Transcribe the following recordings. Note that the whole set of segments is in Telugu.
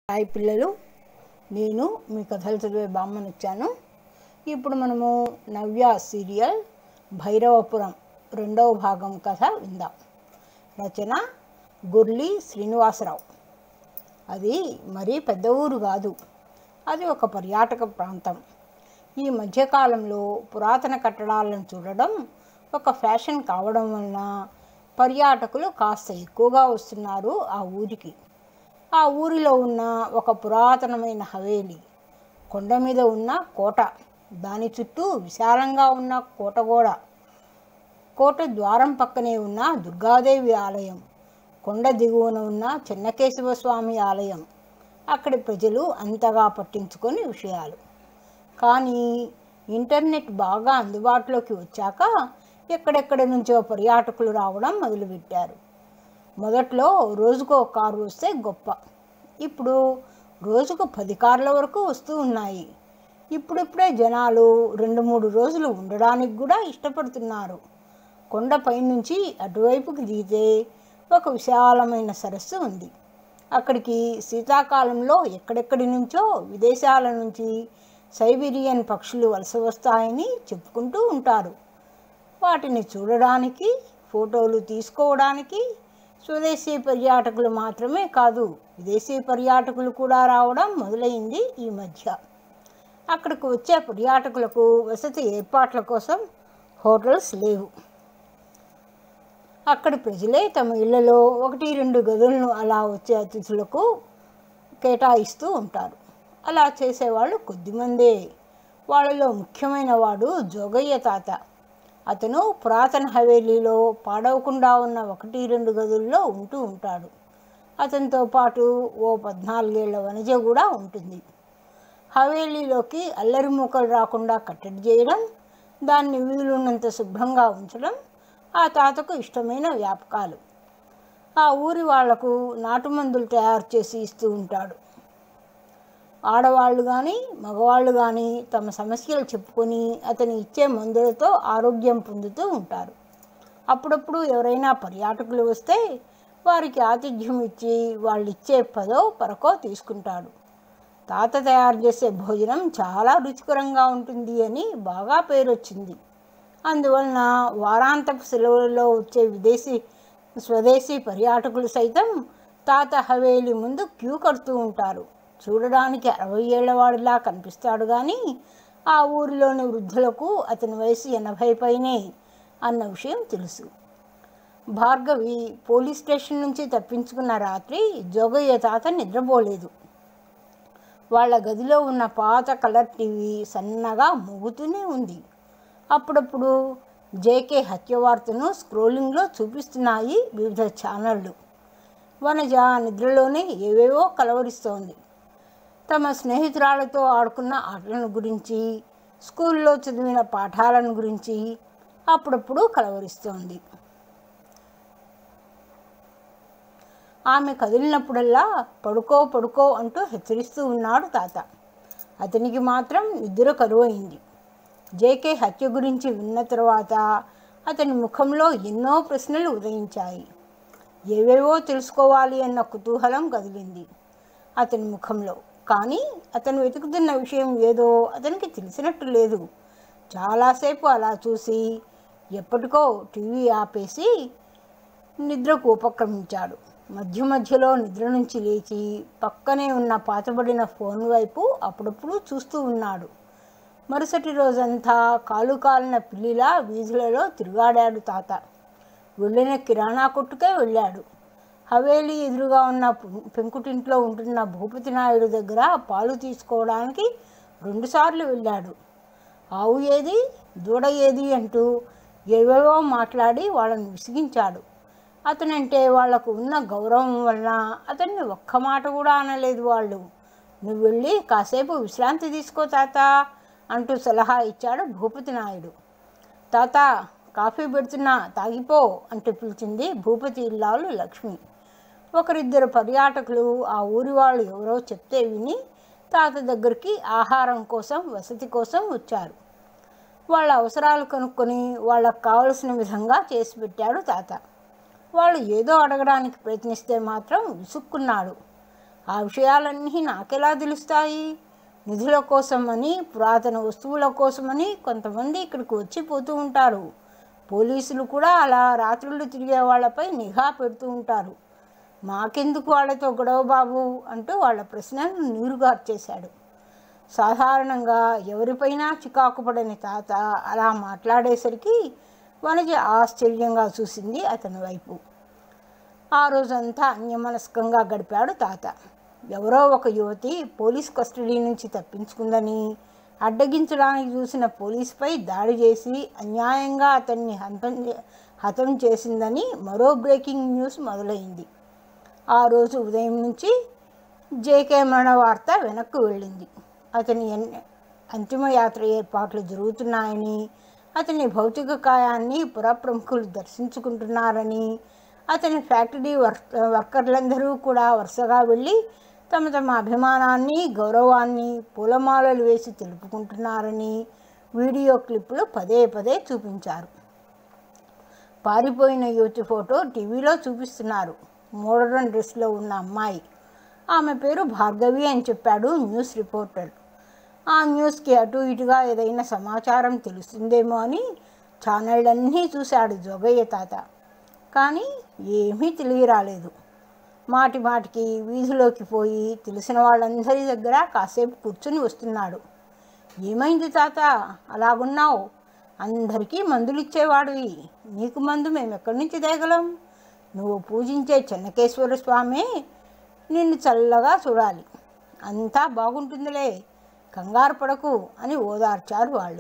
హాయ్ పిల్లలు నేను మీ కథలు చదివే బామ్మని వచ్చాను ఇప్పుడు మనము నవ్య సీరియల్ భైరవపురం రెండవ భాగం కథ విందాం రచన గుర్లి శ్రీనివాసరావు అది మరీ పెద్ద ఊరు కాదు అది ఒక పర్యాటక ప్రాంతం ఈ మధ్యకాలంలో పురాతన కట్టడాలను చూడడం ఒక ఫ్యాషన్ కావడం వలన పర్యాటకులు కాస్త ఎక్కువగా వస్తున్నారు ఆ ఊరికి ఆ ఊరిలో ఉన్న ఒక పురాతనమైన హవేలి కొండ మీద ఉన్న కోట దాని చుట్టూ విశాలంగా ఉన్న కోట గోడ కోట ద్వారం పక్కనే ఉన్న దుర్గాదేవి ఆలయం కొండ దిగువన ఉన్న చెన్నకేశవ స్వామి ఆలయం అక్కడి ప్రజలు అంతగా పట్టించుకొని విషయాలు కానీ ఇంటర్నెట్ బాగా అందుబాటులోకి వచ్చాక ఎక్కడెక్కడి నుంచో పర్యాటకులు రావడం మొదలుపెట్టారు మొదట్లో రోజుకు ఒక కారు వస్తే గొప్ప ఇప్పుడు రోజుకు పది కార్ల వరకు వస్తూ ఉన్నాయి ఇప్పుడిప్పుడే జనాలు రెండు మూడు రోజులు ఉండడానికి కూడా ఇష్టపడుతున్నారు కొండపై నుంచి అటువైపుకి దిగితే ఒక విశాలమైన సరస్సు ఉంది అక్కడికి శీతాకాలంలో ఎక్కడెక్కడి నుంచో విదేశాల నుంచి సైబీరియన్ పక్షులు వలస వస్తాయని చెప్పుకుంటూ ఉంటారు వాటిని చూడడానికి ఫోటోలు తీసుకోవడానికి స్వదేశీ పర్యాటకులు మాత్రమే కాదు విదేశీ పర్యాటకులు కూడా రావడం మొదలైంది ఈ మధ్య అక్కడికి వచ్చే పర్యాటకులకు వసతి ఏర్పాట్ల కోసం హోటల్స్ లేవు అక్కడి ప్రజలే తమ ఇళ్లలో ఒకటి రెండు గదులను అలా వచ్చే అతిథులకు కేటాయిస్తూ ఉంటారు అలా చేసేవాళ్ళు కొద్దిమందే వాళ్ళలో ముఖ్యమైన వాడు జోగయ్య తాత అతను పురాతన హవేలీలో పాడవకుండా ఉన్న ఒకటి రెండు గదుల్లో ఉంటూ ఉంటాడు అతనితో పాటు ఓ పద్నాలుగేళ్ల వనజ కూడా ఉంటుంది హవేలీలోకి అల్లరి మూకలు రాకుండా కట్టడి చేయడం దాన్ని వీలున్నంత శుభ్రంగా ఉంచడం ఆ తాతకు ఇష్టమైన వ్యాపకాలు ఆ ఊరి వాళ్లకు నాటుమందులు తయారు చేసి ఇస్తూ ఉంటాడు ఆడవాళ్ళు కానీ మగవాళ్ళు కానీ తమ సమస్యలు చెప్పుకొని అతని ఇచ్చే మందులతో ఆరోగ్యం పొందుతూ ఉంటారు అప్పుడప్పుడు ఎవరైనా పర్యాటకులు వస్తే వారికి ఆతిథ్యం ఇచ్చి వాళ్ళు ఇచ్చే పదో పరకో తీసుకుంటాడు తాత తయారు చేసే భోజనం చాలా రుచికరంగా ఉంటుంది అని బాగా పేరు వచ్చింది అందువలన వారాంతపు సెలవులలో వచ్చే విదేశీ స్వదేశీ పర్యాటకులు సైతం తాత హవేలి ముందు క్యూ కడుతూ ఉంటారు చూడడానికి అరవై ఏళ్లవాడిలా కనిపిస్తాడు కానీ ఆ ఊరిలోని వృద్ధులకు అతని వయసు ఎనభై పైనే అన్న విషయం తెలుసు భార్గవి పోలీస్ స్టేషన్ నుంచి తప్పించుకున్న రాత్రి జోగయ్య తాత నిద్రపోలేదు వాళ్ళ గదిలో ఉన్న పాత కలర్ టీవీ సన్నగా మోగుతూనే ఉంది అప్పుడప్పుడు జేకే హత్య వార్తను స్క్రోలింగ్లో చూపిస్తున్నాయి వివిధ ఛానళ్ళు వనజ నిద్రలోనే ఏవేవో కలవరిస్తోంది తమ స్నేహితురాలతో ఆడుకున్న ఆటలను గురించి స్కూల్లో చదివిన పాఠాలను గురించి అప్పుడప్పుడు కలవరిస్తోంది ఆమె కదిలినప్పుడల్లా పడుకో పడుకో అంటూ హెచ్చరిస్తూ ఉన్నాడు తాత అతనికి మాత్రం నిద్ర కరువైంది జేకే హత్య గురించి విన్న తర్వాత అతని ముఖంలో ఎన్నో ప్రశ్నలు ఉదయించాయి ఏవేవో తెలుసుకోవాలి అన్న కుతూహలం కదిలింది అతని ముఖంలో కానీ అతను వెతుకుతున్న విషయం ఏదో అతనికి తెలిసినట్టు లేదు చాలాసేపు అలా చూసి ఎప్పటికో టీవీ ఆపేసి నిద్రకు ఉపక్రమించాడు మధ్య మధ్యలో నిద్ర నుంచి లేచి పక్కనే ఉన్న పాతబడిన ఫోన్ వైపు అప్పుడప్పుడు చూస్తూ ఉన్నాడు మరుసటి రోజంతా కాలు కాలిన పిల్లిలా వీధులలో తిరుగాడాడు తాత వెళ్ళిన కిరాణా కొట్టుకే వెళ్ళాడు హవేలీ ఎదురుగా ఉన్న పెంకుటింట్లో ఉంటున్న భూపతి నాయుడు దగ్గర పాలు తీసుకోవడానికి రెండుసార్లు వెళ్ళాడు ఆవు ఏది దూడ ఏది అంటూ ఏవేవో మాట్లాడి వాళ్ళని విసిగించాడు అతనంటే వాళ్లకు ఉన్న గౌరవం వలన అతన్ని ఒక్క మాట కూడా అనలేదు వాళ్ళు నువ్వు వెళ్ళి కాసేపు విశ్రాంతి తీసుకో తాత అంటూ సలహా ఇచ్చాడు భూపతి నాయుడు తాత కాఫీ పెడుతున్నా తాగిపో అంటూ పిలిచింది భూపతి ఇల్లాలు లక్ష్మి ఒకరిద్దరు పర్యాటకులు ఆ ఊరి వాళ్ళు ఎవరో చెప్తే విని తాత దగ్గరికి ఆహారం కోసం వసతి కోసం వచ్చారు వాళ్ళ అవసరాలు కనుక్కొని వాళ్ళకు కావలసిన విధంగా చేసి పెట్టాడు తాత వాళ్ళు ఏదో అడగడానికి ప్రయత్నిస్తే మాత్రం విసుక్కున్నాడు ఆ విషయాలన్నీ నాకెలా తెలుస్తాయి నిధుల కోసమని పురాతన వస్తువుల కోసమని కొంతమంది ఇక్కడికి వచ్చి పోతూ ఉంటారు పోలీసులు కూడా అలా రాత్రులు తిరిగే వాళ్ళపై నిఘా పెడుతూ ఉంటారు మాకెందుకు వాళ్ళతో గొడవ బాబు అంటూ వాళ్ళ ప్రశ్నను నీరుగార్చేశాడు సాధారణంగా ఎవరిపైనా చికాకు పడని తాత అలా మాట్లాడేసరికి వనజ ఆశ్చర్యంగా చూసింది అతని వైపు ఆ రోజంతా అన్యమనస్కంగా గడిపాడు తాత ఎవరో ఒక యువతి పోలీస్ కస్టడీ నుంచి తప్పించుకుందని అడ్డగించడానికి చూసిన పోలీసుపై దాడి చేసి అన్యాయంగా అతన్ని హతం హతం చేసిందని మరో బ్రేకింగ్ న్యూస్ మొదలైంది ఆ రోజు ఉదయం నుంచి జేకే మరణ వార్త వెనక్కు వెళ్ళింది అతని ఎన్- అంతిమయాత్ర ఏర్పాట్లు జరుగుతున్నాయని అతని భౌతిక కాయాన్ని పురప్రముఖులు దర్శించుకుంటున్నారని అతని ఫ్యాక్టరీ వర్క్ వర్కర్లందరూ కూడా వరుసగా వెళ్ళి తమ తమ అభిమానాన్ని గౌరవాన్ని పూలమాలలు వేసి తెలుపుకుంటున్నారని వీడియో క్లిప్పులు పదే పదే చూపించారు పారిపోయిన యువతి ఫోటో టీవీలో చూపిస్తున్నారు మోడర్న్ డ్రెస్లో ఉన్న అమ్మాయి ఆమె పేరు భార్గవి అని చెప్పాడు న్యూస్ రిపోర్టర్ ఆ న్యూస్కి అటు ఇటుగా ఏదైనా సమాచారం తెలుస్తుందేమో అని ఛానళ్ళన్నీ చూశాడు జోగయ్య తాత కానీ ఏమీ తెలియరాలేదు మాటి మాటికి వీధిలోకి పోయి తెలిసిన వాళ్ళందరి దగ్గర కాసేపు కూర్చుని వస్తున్నాడు ఏమైంది తాత అలాగున్నావు అందరికీ మందులు ఇచ్చేవాడివి నీకు మందు మేము ఎక్కడి నుంచి తేగలం నువ్వు పూజించే చెన్నకేశ్వర స్వామి నిన్ను చల్లగా చూడాలి అంతా బాగుంటుందిలే కంగారు పడకు అని ఓదార్చారు వాళ్ళు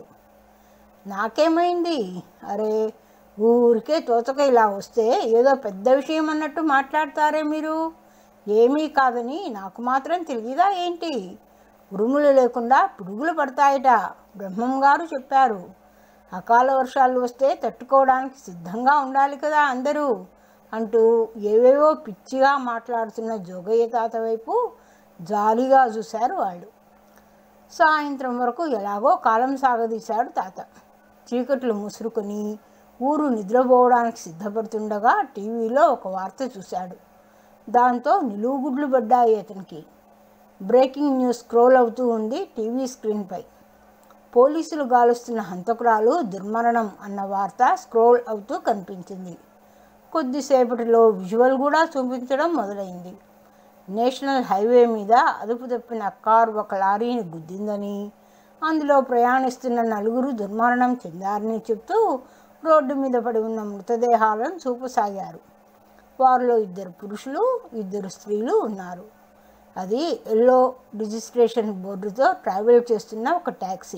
నాకేమైంది అరే ఊరికే తోచక ఇలా వస్తే ఏదో పెద్ద విషయం అన్నట్టు మాట్లాడతారే మీరు ఏమీ కాదని నాకు మాత్రం తెలియదా ఏంటి ఉరుములు లేకుండా పిడుగులు పడతాయట బ్రహ్మం గారు చెప్పారు అకాల వర్షాలు వస్తే తట్టుకోవడానికి సిద్ధంగా ఉండాలి కదా అందరూ అంటూ ఏవేవో పిచ్చిగా మాట్లాడుతున్న జోగయ్య తాత వైపు జాలిగా చూశారు వాళ్ళు సాయంత్రం వరకు ఎలాగో కాలం సాగదీశాడు తాత చీకట్లు ముసురుకొని ఊరు నిద్రపోవడానికి సిద్ధపడుతుండగా టీవీలో ఒక వార్త చూశాడు దాంతో నిలువుగుడ్లు పడ్డాయి అతనికి బ్రేకింగ్ న్యూస్ స్క్రోల్ అవుతూ ఉంది టీవీ స్క్రీన్పై పోలీసులు గాలుస్తున్న హంతకురాలు దుర్మరణం అన్న వార్త స్క్రోల్ అవుతూ కనిపించింది కొద్దిసేపటిలో విజువల్ కూడా చూపించడం మొదలైంది నేషనల్ హైవే మీద అదుపు తప్పిన కారు ఒక లారీని గుద్దిందని అందులో ప్రయాణిస్తున్న నలుగురు దుర్మరణం చెందారని చెప్తూ రోడ్డు మీద పడి ఉన్న మృతదేహాలను చూపసాగారు వారిలో ఇద్దరు పురుషులు ఇద్దరు స్త్రీలు ఉన్నారు అది ఎల్లో రిజిస్ట్రేషన్ బోర్డుతో ట్రావెల్ చేస్తున్న ఒక ట్యాక్సీ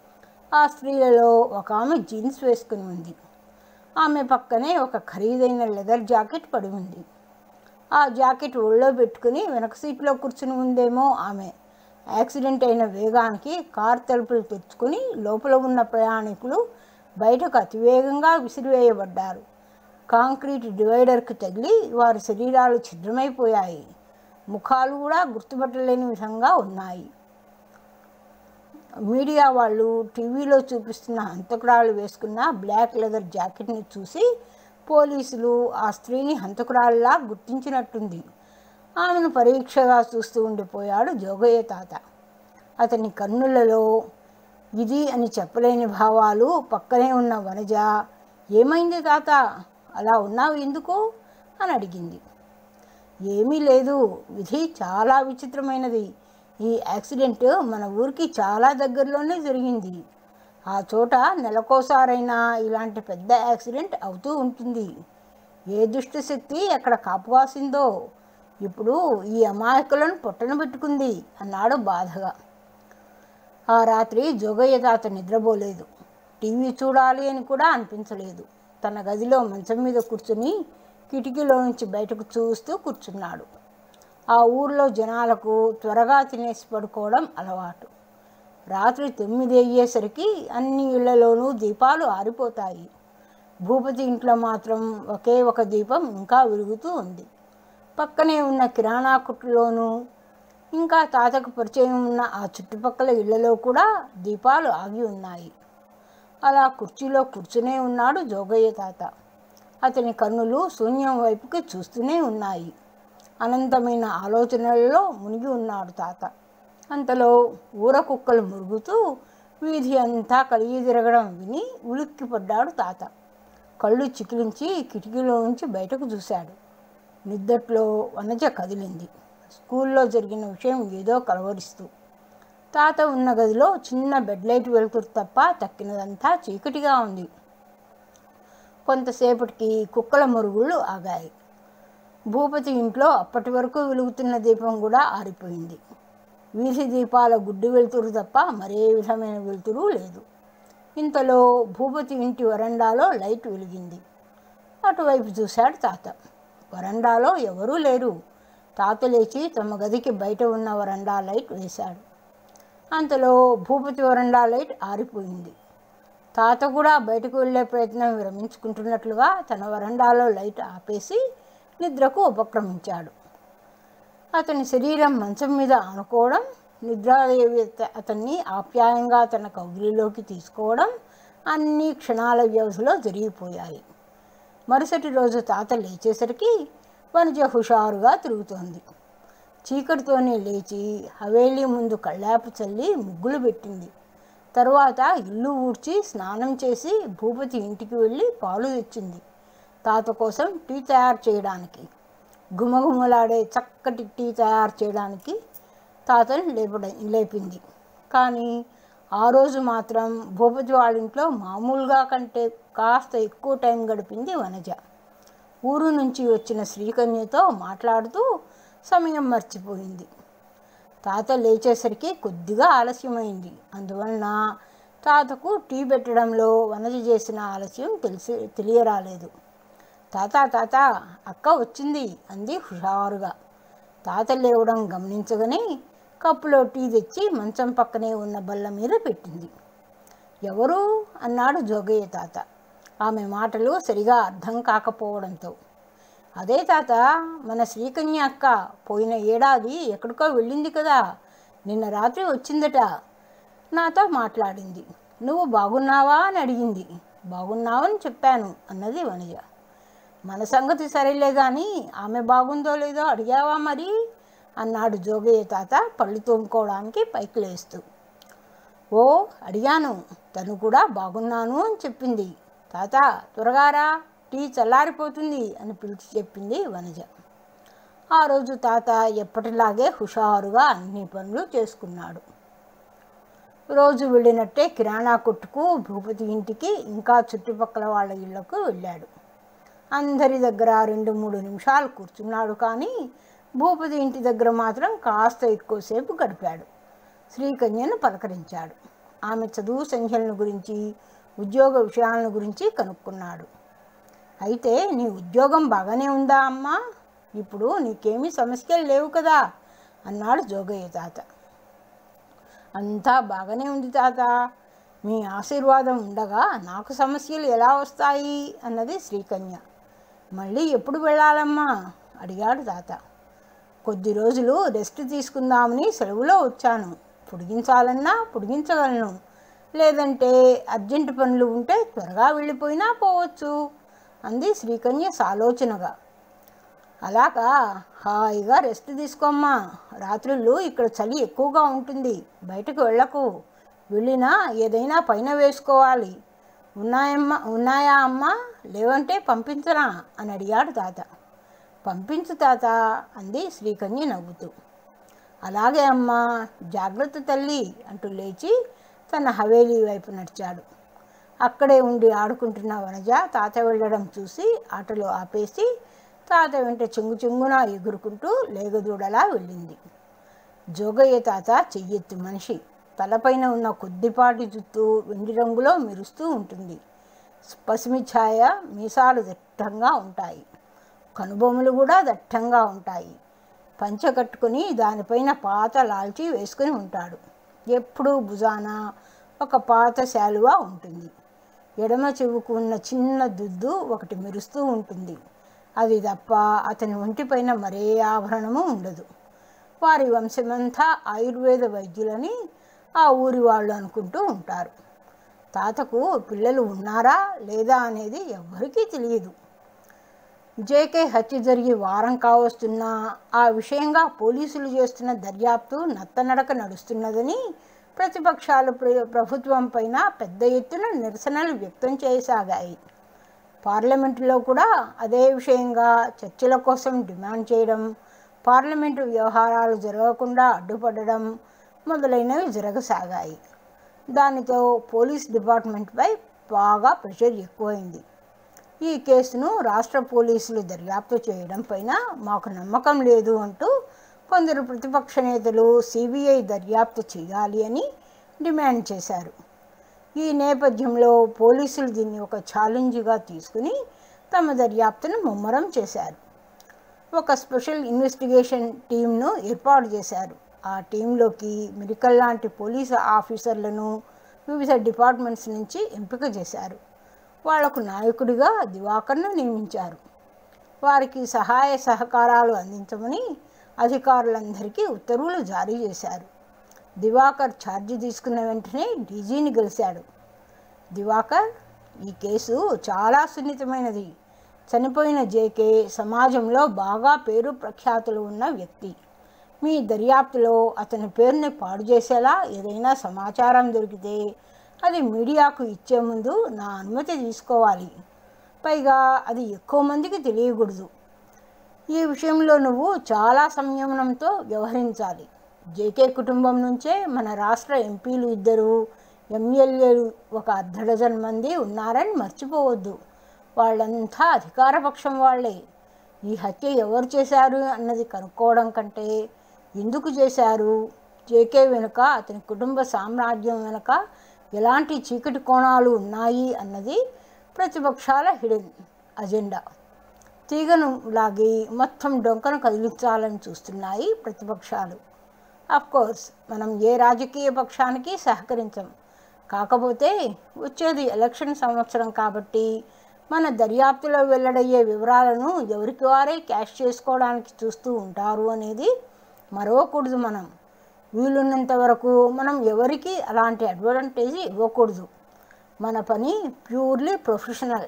ఆ స్త్రీలలో ఒక ఆమె జీన్స్ వేసుకుని ఉంది ఆమె పక్కనే ఒక ఖరీదైన లెదర్ జాకెట్ పడి ఉంది ఆ జాకెట్ ఒళ్ళో పెట్టుకుని వెనక సీట్లో కూర్చుని ఉందేమో ఆమె యాక్సిడెంట్ అయిన వేగానికి కార్ తలుపులు తెచ్చుకుని లోపల ఉన్న ప్రయాణికులు బయటకు అతివేగంగా విసిరివేయబడ్డారు కాంక్రీట్ డివైడర్కి తగిలి వారి శరీరాలు ఛిద్రమైపోయాయి ముఖాలు కూడా గుర్తుపట్టలేని విధంగా ఉన్నాయి మీడియా వాళ్ళు టీవీలో చూపిస్తున్న హంతకురాలు వేసుకున్న బ్లాక్ లెదర్ జాకెట్ని చూసి పోలీసులు ఆ స్త్రీని హంతకురాల్లా గుర్తించినట్టుంది ఆమెను పరీక్షగా చూస్తూ ఉండిపోయాడు జోగయ్య తాత అతని కన్నులలో ఇది అని చెప్పలేని భావాలు పక్కనే ఉన్న వనజ ఏమైంది తాత అలా ఉన్నావు ఎందుకు అని అడిగింది ఏమీ లేదు విధి చాలా విచిత్రమైనది ఈ యాక్సిడెంట్ మన ఊరికి చాలా దగ్గరలోనే జరిగింది ఆ చోట నెలకోసారైనా ఇలాంటి పెద్ద యాక్సిడెంట్ అవుతూ ఉంటుంది ఏ దుష్ట శక్తి ఎక్కడ కాపువాసిందో ఇప్పుడు ఈ అమాయకులను పొట్టన పెట్టుకుంది అన్నాడు బాధగా ఆ రాత్రి జోగయ్య తాత నిద్రపోలేదు టీవీ చూడాలి అని కూడా అనిపించలేదు తన గదిలో మంచం మీద కూర్చుని కిటికీలో నుంచి బయటకు చూస్తూ కూర్చున్నాడు ఆ ఊర్లో జనాలకు త్వరగా తినేసి పడుకోవడం అలవాటు రాత్రి తొమ్మిది అయ్యేసరికి అన్ని ఇళ్లలోనూ దీపాలు ఆరిపోతాయి భూపతి ఇంట్లో మాత్రం ఒకే ఒక దీపం ఇంకా వెలుగుతూ ఉంది పక్కనే ఉన్న కిరాణా కొట్టులోనూ ఇంకా తాతకు పరిచయం ఉన్న ఆ చుట్టుపక్కల ఇళ్లలో కూడా దీపాలు ఆగి ఉన్నాయి అలా కుర్చీలో కూర్చునే ఉన్నాడు జోగయ్య తాత అతని కన్నులు శూన్యం వైపుకి చూస్తూనే ఉన్నాయి అనంతమైన ఆలోచనలలో మునిగి ఉన్నాడు తాత అంతలో ఊర కుక్కలు మురుగుతూ వీధి అంతా కలిగి తిరగడం విని ఉలిక్కిపడ్డాడు తాత కళ్ళు చికిలించి కిటికీలో నుంచి బయటకు చూశాడు నిద్దట్లో వనజ కదిలింది స్కూల్లో జరిగిన విషయం ఏదో కలవరిస్తూ తాత ఉన్న గదిలో చిన్న బెడ్ లైట్ వెలుతురు తప్ప తక్కినదంతా చీకటిగా ఉంది కొంతసేపటికి కుక్కల మురుగుళ్ళు ఆగాయి భూపతి ఇంట్లో అప్పటి వరకు వెలుగుతున్న దీపం కూడా ఆరిపోయింది వీధి దీపాల గుడ్డి వెలుతురు తప్ప మరే విధమైన వెలుతురు లేదు ఇంతలో భూపతి ఇంటి వరండాలో లైట్ వెలిగింది అటువైపు చూశాడు తాత వరండాలో ఎవరూ లేరు తాత లేచి తమ గదికి బయట ఉన్న వరండా లైట్ వేశాడు అంతలో భూపతి వరండా లైట్ ఆరిపోయింది తాత కూడా బయటకు వెళ్ళే ప్రయత్నం విరమించుకుంటున్నట్లుగా తన వరండాలో లైట్ ఆపేసి నిద్రకు ఉపక్రమించాడు అతని శరీరం మంచం మీద ఆనుకోవడం నిద్రాదేవి అత- అతన్ని ఆప్యాయంగా తన కౌగిలిలోకి తీసుకోవడం అన్ని క్షణాల వ్యవధిలో జరిగిపోయాయి మరుసటి రోజు తాత లేచేసరికి వనజ హుషారుగా తిరుగుతోంది చీకటితోనే లేచి హవేలీ ముందు కళ్ళాపు చల్లి ముగ్గులు పెట్టింది తరువాత ఇల్లు ఊడ్చి స్నానం చేసి భూపతి ఇంటికి వెళ్ళి పాలు తెచ్చింది తాత కోసం టీ తయారు చేయడానికి గుమగుమలాడే చక్కటి టీ తయారు చేయడానికి తాతని లేపడం లేపింది కానీ ఆ రోజు మాత్రం భూపతి వాళ్ళ ఇంట్లో మామూలుగా కంటే కాస్త ఎక్కువ టైం గడిపింది వనజ ఊరు నుంచి వచ్చిన శ్రీకన్యతో మాట్లాడుతూ సమయం మర్చిపోయింది తాత లేచేసరికి కొద్దిగా ఆలస్యమైంది అందువలన తాతకు టీ పెట్టడంలో వనజ చేసిన ఆలస్యం తెలిసి తెలియరాలేదు తాత తాత అక్క వచ్చింది అంది హుషారుగా తాత లేవడం గమనించగానే కప్పులో టీ తెచ్చి మంచం పక్కనే ఉన్న బల్ల మీద పెట్టింది ఎవరు అన్నాడు జోగయ్య తాత ఆమె మాటలు సరిగా అర్థం కాకపోవడంతో అదే తాత మన శ్రీకన్య అక్క పోయిన ఏడాది ఎక్కడికో వెళ్ళింది కదా నిన్న రాత్రి వచ్చిందట నాతో మాట్లాడింది నువ్వు బాగున్నావా అని అడిగింది బాగున్నావని చెప్పాను అన్నది వనజ మన సంగతి సరేలే కానీ ఆమె బాగుందో లేదో అడిగావా మరి అన్నాడు జోగయ్య తాత పళ్ళు తోముకోవడానికి పైకి లేస్తూ ఓ అడిగాను తను కూడా బాగున్నాను అని చెప్పింది తాత త్వరగారా టీ చల్లారిపోతుంది అని పిలిచి చెప్పింది వనజ ఆ రోజు తాత ఎప్పటిలాగే హుషారుగా అన్ని పనులు చేసుకున్నాడు రోజు వెళ్ళినట్టే కిరాణా కొట్టుకు భూపతి ఇంటికి ఇంకా చుట్టుపక్కల వాళ్ళ ఇళ్లకు వెళ్ళాడు అందరి దగ్గర రెండు మూడు నిమిషాలు కూర్చున్నాడు కానీ భూపతి ఇంటి దగ్గర మాత్రం కాస్త ఎక్కువసేపు గడిపాడు శ్రీకన్యను పలకరించాడు ఆమె చదువు సంఖ్యలను గురించి ఉద్యోగ విషయాలను గురించి కనుక్కున్నాడు అయితే నీ ఉద్యోగం బాగానే ఉందా అమ్మా ఇప్పుడు నీకేమీ సమస్యలు లేవు కదా అన్నాడు జోగయ్య తాత అంతా బాగానే ఉంది తాత మీ ఆశీర్వాదం ఉండగా నాకు సమస్యలు ఎలా వస్తాయి అన్నది శ్రీకన్య మళ్ళీ ఎప్పుడు వెళ్ళాలమ్మా అడిగాడు తాత కొద్ది రోజులు రెస్ట్ తీసుకుందామని సెలవులో వచ్చాను పొడిగించాలన్నా పొడిగించగలను లేదంటే అర్జెంటు పనులు ఉంటే త్వరగా వెళ్ళిపోయినా పోవచ్చు అంది శ్రీకన్య సాలోచనగా అలాగా హాయిగా రెస్ట్ తీసుకోమ్మా రాత్రుళ్ళు ఇక్కడ చలి ఎక్కువగా ఉంటుంది బయటకు వెళ్ళకు వెళ్ళినా ఏదైనా పైన వేసుకోవాలి ఉన్నాయమ్మా ఉన్నాయా అమ్మా లేవంటే పంపించరా అని అడిగాడు తాత పంపించు తాత అంది శ్రీకన్య నవ్వుతూ అలాగే అమ్మా జాగ్రత్త తల్లి అంటూ లేచి తన హవేలీ వైపు నడిచాడు అక్కడే ఉండి ఆడుకుంటున్న వనజ తాత వెళ్ళడం చూసి ఆటలో ఆపేసి తాత వెంట చెంగు చెంగున ఎగురుకుంటూ లేగదూడలా వెళ్ళింది జోగయ్య తాత చెయ్యెత్తు మనిషి తలపైన ఉన్న కొద్దిపాటి జుత్తు వెండి రంగులో మెరుస్తూ ఉంటుంది పసిమి ఛాయ మీసాలు దట్టంగా ఉంటాయి కనుబొమ్మలు కూడా దట్టంగా ఉంటాయి పంచ కట్టుకుని దానిపైన పాత లాల్చి వేసుకుని ఉంటాడు ఎప్పుడూ భుజాన ఒక పాత శాలువా ఉంటుంది ఎడమ చెవుకు ఉన్న చిన్న దుద్దు ఒకటి మెరుస్తూ ఉంటుంది అది తప్ప అతని ఒంటిపైన మరే ఆభరణము ఉండదు వారి వంశమంతా ఆయుర్వేద వైద్యులని ఆ ఊరి వాళ్ళు అనుకుంటూ ఉంటారు తాతకు పిల్లలు ఉన్నారా లేదా అనేది ఎవ్వరికీ తెలియదు జేకే హత్య జరిగి వారం కావస్తున్నా ఆ విషయంగా పోలీసులు చేస్తున్న దర్యాప్తు నత్తనడక నడుస్తున్నదని ప్రతిపక్షాలు ప్ర- ప్రభుత్వం పైన పెద్ద ఎత్తున నిరసనలు వ్యక్తం చేయసాగాయి పార్లమెంటులో కూడా అదే విషయంగా చర్చల కోసం డిమాండ్ చేయడం పార్లమెంటు వ్యవహారాలు జరగకుండా అడ్డుపడడం మొదలైనవి జరగసాగాయి దానితో పోలీస్ డిపార్ట్మెంట్పై బాగా ప్రెషర్ ఎక్కువైంది ఈ కేసును రాష్ట్ర పోలీసులు దర్యాప్తు చేయడం పైన మాకు నమ్మకం లేదు అంటూ కొందరు ప్రతిపక్ష నేతలు సిబిఐ దర్యాప్తు చేయాలి అని డిమాండ్ చేశారు ఈ నేపథ్యంలో పోలీసులు దీన్ని ఒక ఛాలెంజ్గా తీసుకుని తమ దర్యాప్తును ముమ్మరం చేశారు ఒక స్పెషల్ ఇన్వెస్టిగేషన్ టీంను ఏర్పాటు చేశారు ఆ టీంలోకి మెడికల్ లాంటి పోలీసు ఆఫీసర్లను వివిధ డిపార్ట్మెంట్స్ నుంచి ఎంపిక చేశారు వాళ్లకు నాయకుడిగా దివాకర్ను నియమించారు వారికి సహాయ సహకారాలు అందించమని అధికారులందరికీ ఉత్తర్వులు జారీ చేశారు దివాకర్ ఛార్జీ తీసుకున్న వెంటనే డీజీని గెలిచాడు దివాకర్ ఈ కేసు చాలా సున్నితమైనది చనిపోయిన జేకే సమాజంలో బాగా పేరు ప్రఖ్యాతులు ఉన్న వ్యక్తి మీ దర్యాప్తులో అతని పేరుని పాడు చేసేలా ఏదైనా సమాచారం దొరికితే అది మీడియాకు ఇచ్చే ముందు నా అనుమతి తీసుకోవాలి పైగా అది ఎక్కువ మందికి తెలియకూడదు ఈ విషయంలో నువ్వు చాలా సంయమనంతో వ్యవహరించాలి జేకే కుటుంబం నుంచే మన రాష్ట్ర ఎంపీలు ఇద్దరు ఎమ్మెల్యేలు ఒక అర్ధ డజన్ మంది ఉన్నారని మర్చిపోవద్దు వాళ్ళంతా అధికారపక్షం వాళ్ళే ఈ హత్య ఎవరు చేశారు అన్నది కనుక్కోవడం కంటే ఎందుకు చేశారు జేకే వెనుక అతని కుటుంబ సామ్రాజ్యం వెనుక ఎలాంటి చీకటి కోణాలు ఉన్నాయి అన్నది ప్రతిపక్షాల హిడెన్ అజెండా తీగను లాగి మొత్తం డొంకను కదిలించాలని చూస్తున్నాయి ప్రతిపక్షాలు కోర్స్ మనం ఏ రాజకీయ పక్షానికి సహకరించం కాకపోతే వచ్చేది ఎలక్షన్ సంవత్సరం కాబట్టి మన దర్యాప్తులో వెల్లడయ్యే వివరాలను ఎవరికి వారే క్యాష్ చేసుకోవడానికి చూస్తూ ఉంటారు అనేది మరవకూడదు మనం వీలున్నంత వరకు మనం ఎవరికి అలాంటి అడ్వాంటేజ్ ఇవ్వకూడదు మన పని ప్యూర్లీ ప్రొఫెషనల్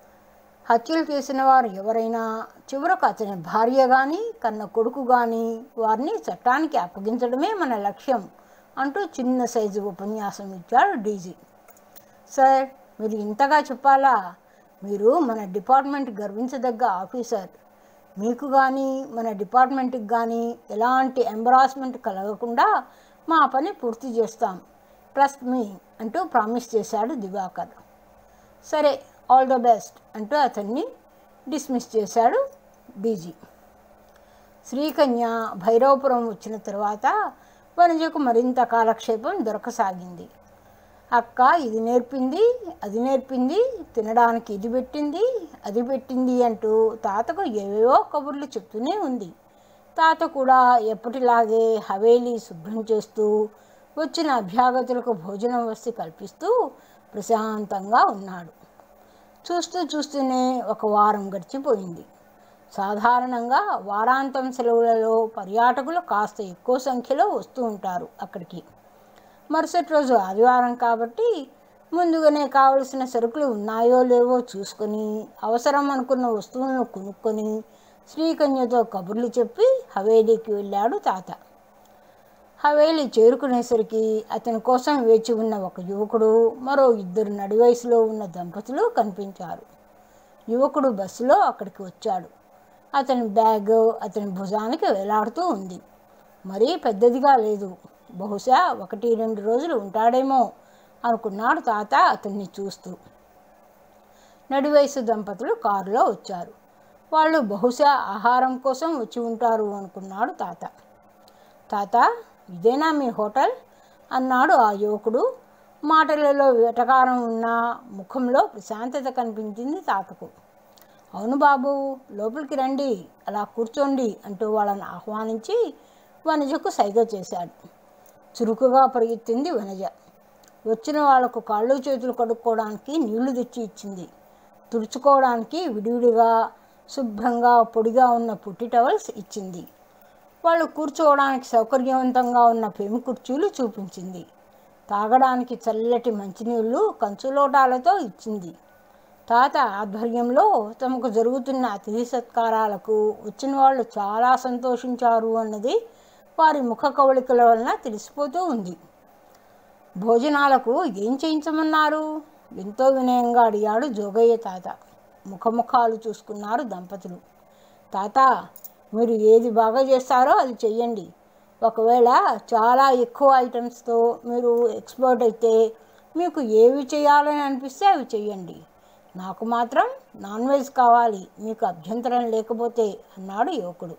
హత్యలు చేసిన వారు ఎవరైనా చివరకు అతని భార్య కానీ కన్న కొడుకు కానీ వారిని చట్టానికి అప్పగించడమే మన లక్ష్యం అంటూ చిన్న సైజు ఉపన్యాసం ఇచ్చాడు డీజీ సార్ మీరు ఇంతగా చెప్పాలా మీరు మన డిపార్ట్మెంట్ గర్వించదగ్గ ఆఫీసర్ మీకు కానీ మన డిపార్ట్మెంట్కి కానీ ఎలాంటి ఎంబరాస్మెంట్ కలగకుండా మా పని పూర్తి చేస్తాం ట్రస్ట్ మీ అంటూ ప్రామిస్ చేశాడు దివాకర్ సరే ఆల్ ద బెస్ట్ అంటూ అతన్ని డిస్మిస్ చేశాడు డీజీ శ్రీకన్య భైరవపురం వచ్చిన తర్వాత వనజకు మరింత కాలక్షేపం దొరకసాగింది అక్క ఇది నేర్పింది అది నేర్పింది తినడానికి ఇది పెట్టింది అది పెట్టింది అంటూ తాతకు ఏవేవో కబుర్లు చెప్తూనే ఉంది తాత కూడా ఎప్పటిలాగే హవేలీ శుభ్రం చేస్తూ వచ్చిన అభ్యాగతులకు భోజనం వస్తు కల్పిస్తూ ప్రశాంతంగా ఉన్నాడు చూస్తూ చూస్తూనే ఒక వారం గడిచిపోయింది సాధారణంగా వారాంతం సెలవులలో పర్యాటకులు కాస్త ఎక్కువ సంఖ్యలో వస్తూ ఉంటారు అక్కడికి మరుసటి రోజు ఆదివారం కాబట్టి ముందుగానే కావలసిన సరుకులు ఉన్నాయో లేవో చూసుకొని అవసరం అనుకున్న వస్తువులను కొనుక్కొని శ్రీకన్యతో కబుర్లు చెప్పి హవేలీకి వెళ్ళాడు తాత హవేలీ చేరుకునేసరికి అతని కోసం వేచి ఉన్న ఒక యువకుడు మరో ఇద్దరు నడివయసులో ఉన్న దంపతులు కనిపించారు యువకుడు బస్సులో అక్కడికి వచ్చాడు అతని బ్యాగ్ అతని భుజానికి వేలాడుతూ ఉంది మరీ పెద్దదిగా లేదు బహుశా ఒకటి రెండు రోజులు ఉంటాడేమో అనుకున్నాడు తాత అతన్ని చూస్తూ నడివయసు దంపతులు కారులో వచ్చారు వాళ్ళు బహుశా ఆహారం కోసం వచ్చి ఉంటారు అనుకున్నాడు తాత తాత ఇదేనా మీ హోటల్ అన్నాడు ఆ యువకుడు మాటలలో వెటకారం ఉన్న ముఖంలో ప్రశాంతత కనిపించింది తాతకు అవును బాబు లోపలికి రండి అలా కూర్చోండి అంటూ వాళ్ళని ఆహ్వానించి వనజకు సైగ చేశాడు చురుకుగా పరిగెత్తింది వనజ వచ్చిన వాళ్లకు కాళ్ళు చేతులు కడుక్కోవడానికి నీళ్లు తెచ్చి ఇచ్చింది తుడుచుకోవడానికి విడివిడిగా శుభ్రంగా పొడిగా ఉన్న పుట్టి టవల్స్ ఇచ్చింది వాళ్ళు కూర్చోవడానికి సౌకర్యవంతంగా ఉన్న పెము కుర్చీలు చూపించింది తాగడానికి చల్లటి మంచినీళ్ళు కంచులోటాలతో ఇచ్చింది తాత ఆధ్వర్యంలో తమకు జరుగుతున్న అతిథి సత్కారాలకు వచ్చిన వాళ్ళు చాలా సంతోషించారు అన్నది వారి ముఖ కవళికల వలన తెలిసిపోతూ ఉంది భోజనాలకు ఏం చేయించమన్నారు ఎంతో వినయంగా అడిగాడు జోగయ్య తాత ముఖముఖాలు చూసుకున్నారు దంపతులు తాత మీరు ఏది బాగా చేస్తారో అది చెయ్యండి ఒకవేళ చాలా ఎక్కువ ఐటమ్స్తో మీరు ఎక్స్పర్ట్ అయితే మీకు ఏవి చేయాలని అనిపిస్తే అవి చెయ్యండి నాకు మాత్రం నాన్ వెజ్ కావాలి మీకు అభ్యంతరం లేకపోతే అన్నాడు యువకుడు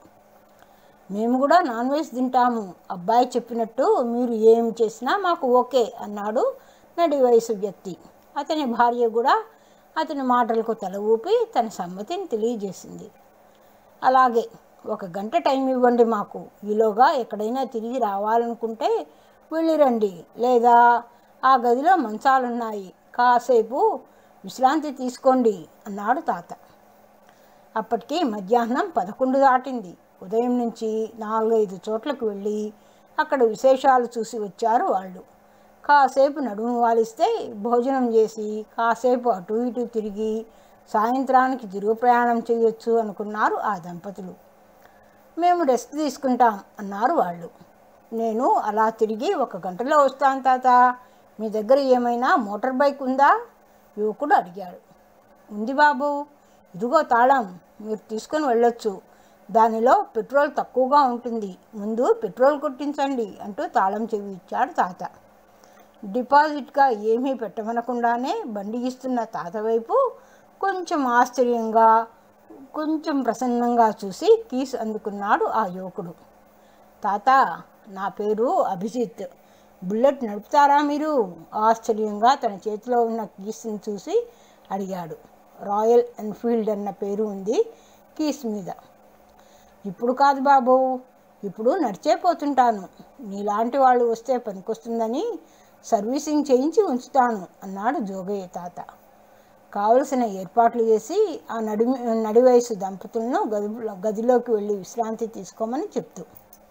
మేము కూడా నాన్ వెజ్ తింటాము అబ్బాయి చెప్పినట్టు మీరు ఏం చేసినా మాకు ఓకే అన్నాడు నడి వయసు వ్యక్తి అతని భార్య కూడా అతని మాటలకు తల ఊపి తన సమ్మతిని తెలియజేసింది అలాగే ఒక గంట టైం ఇవ్వండి మాకు ఈలోగా ఎక్కడైనా తిరిగి రావాలనుకుంటే వెళ్ళిరండి లేదా ఆ గదిలో మంచాలున్నాయి కాసేపు విశ్రాంతి తీసుకోండి అన్నాడు తాత అప్పటికి మధ్యాహ్నం పదకొండు దాటింది ఉదయం నుంచి నాలుగైదు చోట్లకు వెళ్ళి అక్కడ విశేషాలు చూసి వచ్చారు వాళ్ళు కాసేపు నడుము వాలిస్తే భోజనం చేసి కాసేపు అటు ఇటు తిరిగి సాయంత్రానికి తిరుగు ప్రయాణం చేయొచ్చు అనుకున్నారు ఆ దంపతులు మేము రెస్ట్ తీసుకుంటాం అన్నారు వాళ్ళు నేను అలా తిరిగి ఒక గంటలో వస్తాను తాత మీ దగ్గర ఏమైనా మోటార్ బైక్ ఉందా యువకుడు అడిగాడు ఉంది బాబు ఇదిగో తాళం మీరు తీసుకొని వెళ్ళొచ్చు దానిలో పెట్రోల్ తక్కువగా ఉంటుంది ముందు పెట్రోల్ కొట్టించండి అంటూ తాళం చెవి ఇచ్చాడు తాత డిపాజిట్గా ఏమీ పెట్టమనకుండానే బండి ఇస్తున్న తాత వైపు కొంచెం ఆశ్చర్యంగా కొంచెం ప్రసన్నంగా చూసి కీస్ అందుకున్నాడు ఆ యువకుడు తాత నా పేరు అభిజిత్ బుల్లెట్ నడుపుతారా మీరు ఆశ్చర్యంగా తన చేతిలో ఉన్న కీస్ని చూసి అడిగాడు రాయల్ ఎన్ఫీల్డ్ అన్న పేరు ఉంది కీస్ మీద ఇప్పుడు కాదు బాబు ఇప్పుడు నడిచే పోతుంటాను నీలాంటి వాళ్ళు వస్తే పనికొస్తుందని సర్వీసింగ్ చేయించి ఉంచుతాను అన్నాడు జోగయ్య తాత కావలసిన ఏర్పాట్లు చేసి ఆ నడి నడి వయసు దంపతులను గది గదిలోకి వెళ్ళి విశ్రాంతి తీసుకోమని చెప్తూ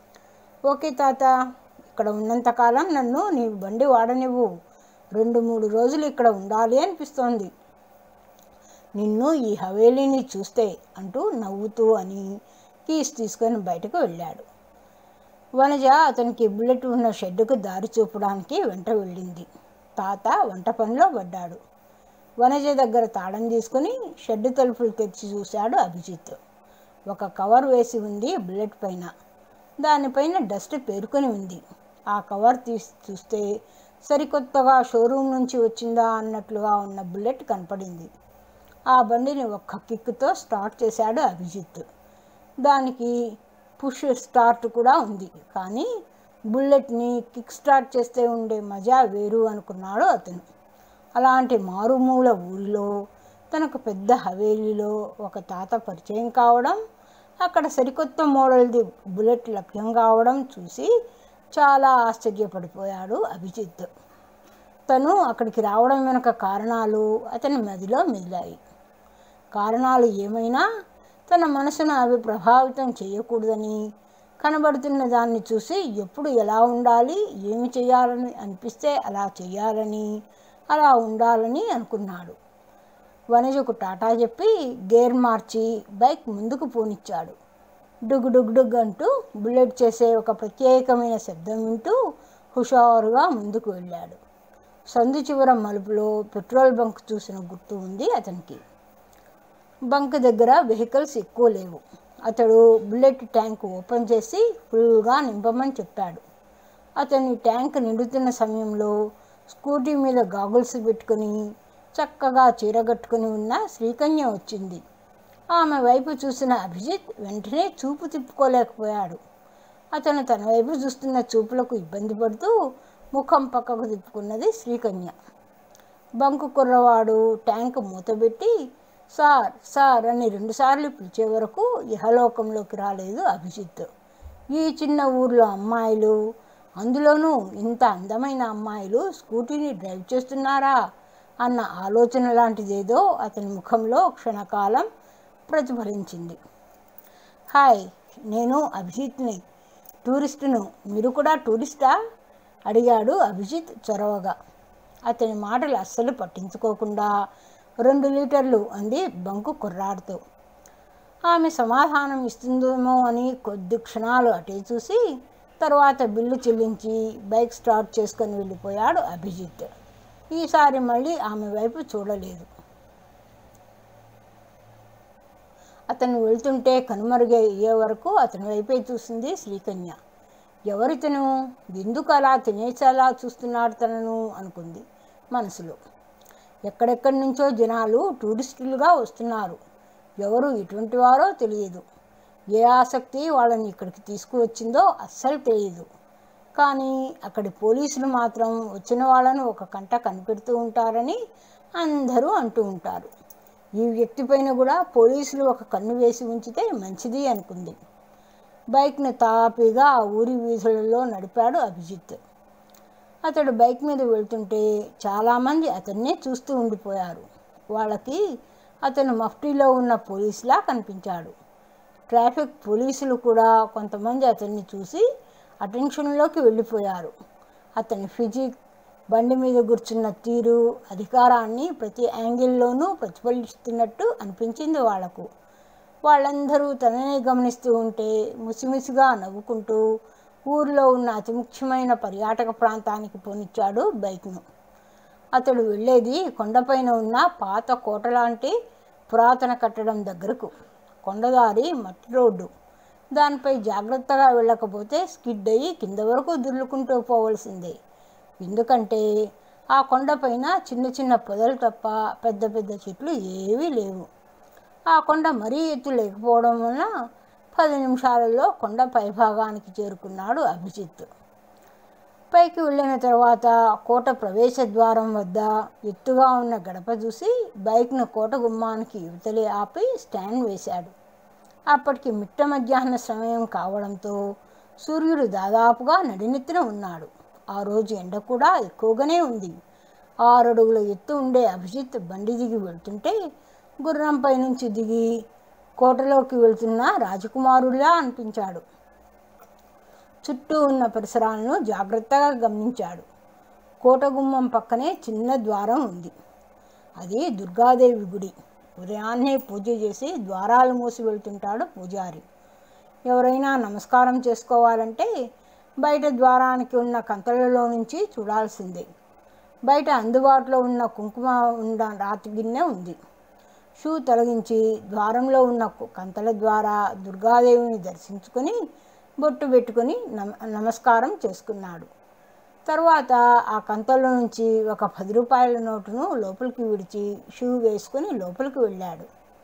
ఓకే తాత ఇక్కడ ఉన్నంతకాలం నన్ను నీ బండి వాడనివ్వు రెండు మూడు రోజులు ఇక్కడ ఉండాలి అనిపిస్తోంది నిన్ను ఈ హవేలీని చూస్తే అంటూ నవ్వుతూ అని కీస్ తీసుకొని బయటకు వెళ్ళాడు వనజ అతనికి బుల్లెట్ ఉన్న షెడ్డుకు దారి చూపడానికి వెంట వెళ్ళింది తాత వంట పనిలో పడ్డాడు వనజ దగ్గర తాళం తీసుకుని షెడ్ తలుపులు తెరిచి చూశాడు అభిజిత్ ఒక కవర్ వేసి ఉంది బుల్లెట్ పైన దానిపైన డస్ట్ పేరుకొని ఉంది ఆ కవర్ తీసి చూస్తే సరికొత్తగా షోరూమ్ నుంచి వచ్చిందా అన్నట్లుగా ఉన్న బుల్లెట్ కనపడింది ఆ బండిని ఒక్క కిక్కుతో స్టార్ట్ చేశాడు అభిజిత్ దానికి పుష్ స్టార్ట్ కూడా ఉంది కానీ బుల్లెట్ని కిక్ స్టార్ట్ చేస్తే ఉండే మజా వేరు అనుకున్నాడు అతను అలాంటి మారుమూల ఊరిలో తనకు పెద్ద హవేలీలో ఒక తాత పరిచయం కావడం అక్కడ సరికొత్త మోడల్ది బుల్లెట్ లభ్యం కావడం చూసి చాలా ఆశ్చర్యపడిపోయాడు అభిజిత్ తను అక్కడికి రావడం వెనుక కారణాలు అతని మదిలో మిగిలాయి కారణాలు ఏమైనా తన మనసును అవి ప్రభావితం చేయకూడదని కనబడుతున్న దాన్ని చూసి ఎప్పుడు ఎలా ఉండాలి ఏమి చేయాలని అనిపిస్తే అలా చేయాలని అలా ఉండాలని అనుకున్నాడు వనజకు టాటా చెప్పి గేర్ మార్చి బైక్ ముందుకు పోనిచ్చాడు డుగ్ డుగ్ డుగ్ అంటూ బుల్లెట్ చేసే ఒక ప్రత్యేకమైన శబ్దం వింటూ హుషారుగా ముందుకు వెళ్ళాడు సందు చివర మలుపులో పెట్రోల్ బంక్ చూసిన గుర్తు ఉంది అతనికి బంక్ దగ్గర వెహికల్స్ ఎక్కువ లేవు అతడు బుల్లెట్ ట్యాంక్ ఓపెన్ చేసి ఫుల్గా నింపమని చెప్పాడు అతని ట్యాంక్ నిండుతున్న సమయంలో స్కూటీ మీద గాగుల్స్ పెట్టుకుని చక్కగా చీరగట్టుకుని ఉన్న శ్రీకన్య వచ్చింది ఆమె వైపు చూసిన అభిజిత్ వెంటనే చూపు తిప్పుకోలేకపోయాడు అతను తన వైపు చూస్తున్న చూపులకు ఇబ్బంది పడుతూ ముఖం పక్కకు తిప్పుకున్నది శ్రీకన్య బంకు కుర్రవాడు ట్యాంక్ మూతబెట్టి సార్ సార్ అని రెండుసార్లు పిలిచే వరకు ఇహలోకంలోకి రాలేదు అభిజిత్ ఈ చిన్న ఊర్లో అమ్మాయిలు అందులోనూ ఇంత అందమైన అమ్మాయిలు స్కూటీని డ్రైవ్ చేస్తున్నారా అన్న ఆలోచన లాంటిదేదో అతని ముఖంలో క్షణకాలం ప్రతిఫలించింది హాయ్ నేను అభిజిత్ని టూరిస్టును మీరు కూడా టూరిస్టా అడిగాడు అభిజిత్ చొరవగా అతని మాటలు అస్సలు పట్టించుకోకుండా రెండు లీటర్లు అంది బంకు కుర్రాడితో ఆమె సమాధానం ఇస్తుందేమో అని కొద్ది క్షణాలు అటే చూసి తర్వాత బిల్లు చెల్లించి బైక్ స్టార్ట్ చేసుకొని వెళ్ళిపోయాడు అభిజిత్ ఈసారి మళ్ళీ ఆమె వైపు చూడలేదు అతను వెళ్తుంటే కనుమరుగే అయ్యే వరకు అతని వైపే చూసింది శ్రీకన్య ఎవరితను ఎందుకు అలా తినేసేలా చూస్తున్నాడు తనను అనుకుంది మనసులో ఎక్కడెక్కడి నుంచో జనాలు టూరిస్టులుగా వస్తున్నారు ఎవరు ఎటువంటి వారో తెలియదు ఏ ఆసక్తి వాళ్ళని ఇక్కడికి తీసుకువచ్చిందో అస్సలు తెలియదు కానీ అక్కడి పోలీసులు మాత్రం వచ్చిన వాళ్ళను ఒక కంట కనిపెడుతూ ఉంటారని అందరూ అంటూ ఉంటారు ఈ వ్యక్తి పైన కూడా పోలీసులు ఒక కన్ను వేసి ఉంచితే మంచిది అనుకుంది బైక్ను తాపీగా ఆ ఊరి వీధులలో నడిపాడు అభిజిత్ అతడు బైక్ మీద వెళ్తుంటే చాలామంది అతన్నే చూస్తూ ఉండిపోయారు వాళ్ళకి అతను మఫ్టీలో ఉన్న పోలీసులా కనిపించాడు ట్రాఫిక్ పోలీసులు కూడా కొంతమంది అతన్ని చూసి అటెన్షన్లోకి వెళ్ళిపోయారు అతని ఫిజిక్ బండి మీద కూర్చున్న తీరు అధికారాన్ని ప్రతి యాంగిల్లోనూ ప్రతిఫలిస్తున్నట్టు అనిపించింది వాళ్లకు వాళ్ళందరూ తననే గమనిస్తూ ఉంటే ముసిముసిగా నవ్వుకుంటూ ఊర్లో ఉన్న అతి ముఖ్యమైన పర్యాటక ప్రాంతానికి పోనిచ్చాడు బైక్ను అతడు వెళ్ళేది కొండపైన ఉన్న పాత కోట లాంటి పురాతన కట్టడం దగ్గరకు కొండదారి మట్టి రోడ్డు దానిపై జాగ్రత్తగా వెళ్ళకపోతే స్కిడ్ అయ్యి కింద వరకు దుర్లుకుంటూ పోవలసిందే ఎందుకంటే ఆ కొండపైన చిన్న చిన్న పొదలు తప్ప పెద్ద పెద్ద చెట్లు ఏవీ లేవు ఆ కొండ మరీ ఎత్తు లేకపోవడం వలన పది నిమిషాలలో కొండ పైభాగానికి చేరుకున్నాడు అభిజిత్ పైకి వెళ్ళిన తర్వాత కోట ప్రవేశ ద్వారం వద్ద ఎత్తుగా ఉన్న గడప చూసి బైక్ను కోట గుమ్మానికి యువతలే ఆపి స్టాండ్ వేశాడు అప్పటికి మిట్ట మధ్యాహ్న సమయం కావడంతో సూర్యుడు దాదాపుగా నడినెత్తిన ఉన్నాడు ఆ రోజు ఎండ కూడా ఎక్కువగానే ఉంది ఆరడుగుల ఎత్తు ఉండే అభిజిత్ బండి దిగి వెళ్తుంటే గుర్రంపై నుంచి దిగి కోటలోకి వెళ్తున్న రాజకుమారుడిలా అనిపించాడు చుట్టూ ఉన్న పరిసరాలను జాగ్రత్తగా గమనించాడు కోట గుమ్మం పక్కనే చిన్న ద్వారం ఉంది అది దుర్గాదేవి గుడి ఉదయాన్నే పూజ చేసి ద్వారాలు మూసి వెళ్తుంటాడు పూజారి ఎవరైనా నమస్కారం చేసుకోవాలంటే బయట ద్వారానికి ఉన్న కంతలలో నుంచి చూడాల్సిందే బయట అందుబాటులో ఉన్న కుంకుమ ఉన్న రాతి గిన్నె ఉంది షూ తొలగించి ద్వారంలో ఉన్న కు- కంతల ద్వారా దుర్గాదేవిని దర్శించుకొని బొట్టు పెట్టుకొని నమ నమస్కారం చేసుకున్నాడు తర్వాత ఆ కంతలో నుంచి ఒక పది రూపాయల నోటును లోపలికి విడిచి షూ వేసుకుని లోపలికి వెళ్ళాడు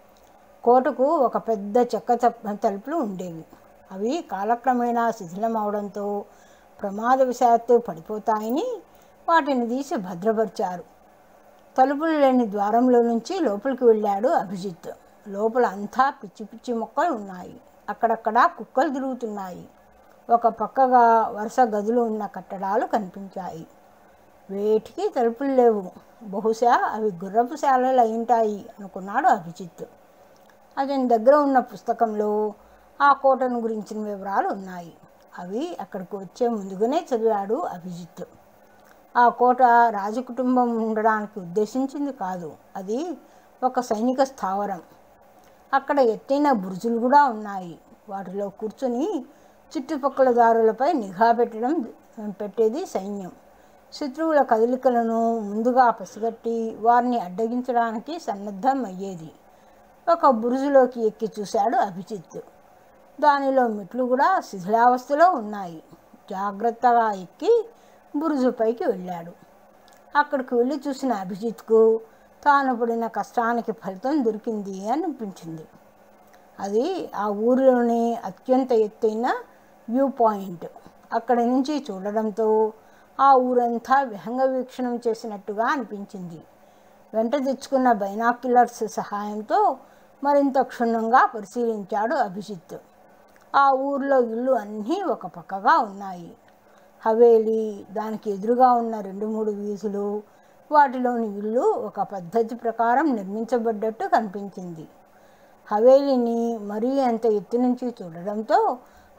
కోటకు ఒక పెద్ద చెక్క తప్- తలుపులు ఉండేవి అవి కాలక్రమేణా శిథిలం అవడంతో ప్రమాదవశాత్తు పడిపోతాయని వాటిని తీసి భద్రపరిచారు తలుపులు లేని ద్వారంలో నుంచి లోపలికి వెళ్ళాడు అభిజిత్ లోపల అంతా పిచ్చి పిచ్చి మొక్కలు ఉన్నాయి అక్కడక్కడ కుక్కలు తిరుగుతున్నాయి ఒక పక్కగా వరుస గదులు ఉన్న కట్టడాలు కనిపించాయి వేటికి తలుపులు లేవు బహుశా అవి గుర్రపు శాలలు అయింటాయి అనుకున్నాడు అభిజిత్ అతని దగ్గర ఉన్న పుస్తకంలో ఆ కోటను గురించిన వివరాలు ఉన్నాయి అవి అక్కడికి వచ్చే ముందుగానే చదివాడు అభిజిత్ ఆ కోట రాజకుటుంబం ఉండడానికి ఉద్దేశించింది కాదు అది ఒక సైనిక స్థావరం అక్కడ ఎత్తైన బురుజులు కూడా ఉన్నాయి వాటిలో కూర్చొని చుట్టుపక్కల దారులపై నిఘా పెట్టడం పెట్టేది సైన్యం శత్రువుల కదలికలను ముందుగా పసిగట్టి వారిని అడ్డగించడానికి సన్నద్ధం అయ్యేది ఒక బురుజులోకి ఎక్కి చూశాడు అభిజిత్ దానిలో మెట్లు కూడా శిథిలావస్థలో ఉన్నాయి జాగ్రత్తగా ఎక్కి బురుజు పైకి వెళ్ళాడు అక్కడికి వెళ్ళి చూసిన అభిజిత్కు తాను పడిన కష్టానికి ఫలితం దొరికింది అని అనిపించింది అది ఆ ఊరిలోని అత్యంత ఎత్తైన వ్యూ పాయింట్ అక్కడి నుంచి చూడడంతో ఆ ఊరంతా విహంగ వీక్షణం చేసినట్టుగా అనిపించింది వెంట తెచ్చుకున్న బైనాక్యులర్స్ సహాయంతో మరింత క్షుణ్ణంగా పరిశీలించాడు అభిజిత్ ఆ ఊర్లో ఇల్లు అన్నీ ఒక పక్కగా ఉన్నాయి హవేలీ దానికి ఎదురుగా ఉన్న రెండు మూడు వీధులు వాటిలోని ఇల్లు ఒక పద్ధతి ప్రకారం నిర్మించబడ్డట్టు కనిపించింది హవేలీని మరీ అంత ఎత్తు నుంచి చూడడంతో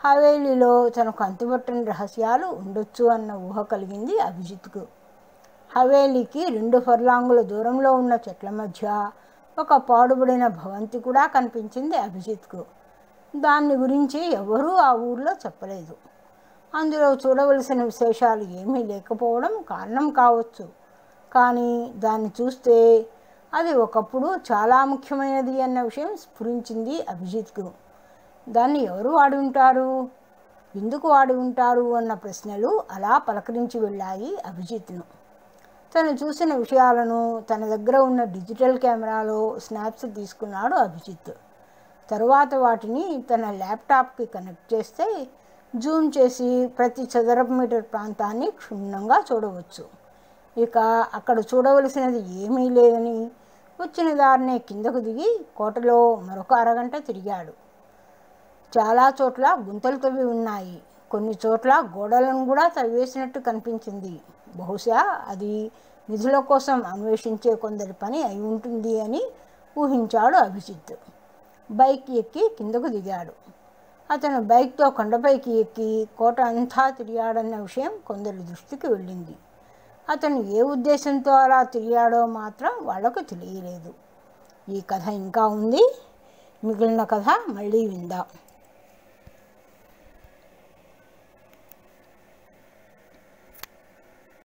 హవేలీలో తనకు అంతుపట్టని రహస్యాలు ఉండొచ్చు అన్న ఊహ కలిగింది అభిజిత్కు హవేలీకి రెండు ఫర్లాంగుల దూరంలో ఉన్న చెట్ల మధ్య ఒక పాడుబడిన భవంతి కూడా కనిపించింది అభిజిత్కు దాన్ని గురించి ఎవరూ ఆ ఊర్లో చెప్పలేదు అందులో చూడవలసిన విశేషాలు ఏమీ లేకపోవడం కారణం కావచ్చు కానీ దాన్ని చూస్తే అది ఒకప్పుడు చాలా ముఖ్యమైనది అన్న విషయం స్ఫురించింది అభిజిత్కు దాన్ని ఎవరు వాడి ఉంటారు ఎందుకు వాడి ఉంటారు అన్న ప్రశ్నలు అలా పలకరించి వెళ్ళాయి అభిజిత్ను తను చూసిన విషయాలను తన దగ్గర ఉన్న డిజిటల్ కెమెరాలో స్నాప్స్ తీసుకున్నాడు అభిజిత్ తరువాత వాటిని తన ల్యాప్టాప్కి కనెక్ట్ చేస్తే జూమ్ చేసి ప్రతి చదరపు మీటర్ ప్రాంతాన్ని క్షుణ్ణంగా చూడవచ్చు ఇక అక్కడ చూడవలసినది ఏమీ లేదని వచ్చిన దారినే కిందకు దిగి కోటలో మరొక అరగంట తిరిగాడు చాలా చోట్ల గుంతలు తవ్వి ఉన్నాయి కొన్ని చోట్ల గోడలను కూడా తవ్వేసినట్టు కనిపించింది బహుశా అది నిధుల కోసం అన్వేషించే కొందరి పని అయి ఉంటుంది అని ఊహించాడు అభిజిత్ బైక్ ఎక్కి కిందకు దిగాడు అతను బైక్తో కొండపైకి ఎక్కి కోట అంతా తిరిగాడన్న విషయం కొందరి దృష్టికి వెళ్ళింది అతను ఏ ఉద్దేశంతో అలా తిరిగాడో మాత్రం వాళ్లకు తెలియలేదు ఈ కథ ఇంకా ఉంది మిగిలిన కథ మళ్ళీ విందాం